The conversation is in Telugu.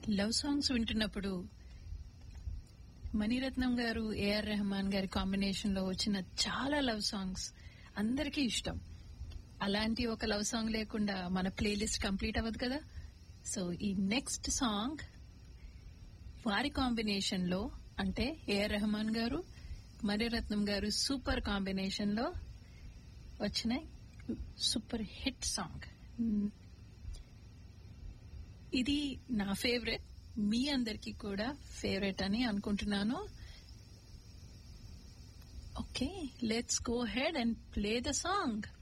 లవ్ సాంగ్స్ వింటున్నప్పుడు మణిరత్నం గారు ఏఆర్ రెహమాన్ గారి కాంబినేషన్ లో వచ్చిన చాలా లవ్ సాంగ్స్ అందరికీ ఇష్టం అలాంటి ఒక లవ్ సాంగ్ లేకుండా మన ప్లేలిస్ట్ కంప్లీట్ అవ్వదు కదా సో ఈ నెక్స్ట్ సాంగ్ వారి కాంబినేషన్ లో అంటే ఏఆర్ రెహమాన్ గారు మణిరత్నం గారు సూపర్ కాంబినేషన్ లో వచ్చిన సూపర్ హిట్ సాంగ్ ఇది నా ఫేవరెట్ మీ అందరికి కూడా ఫేవరెట్ అని అనుకుంటున్నాను okay let's go head and play the song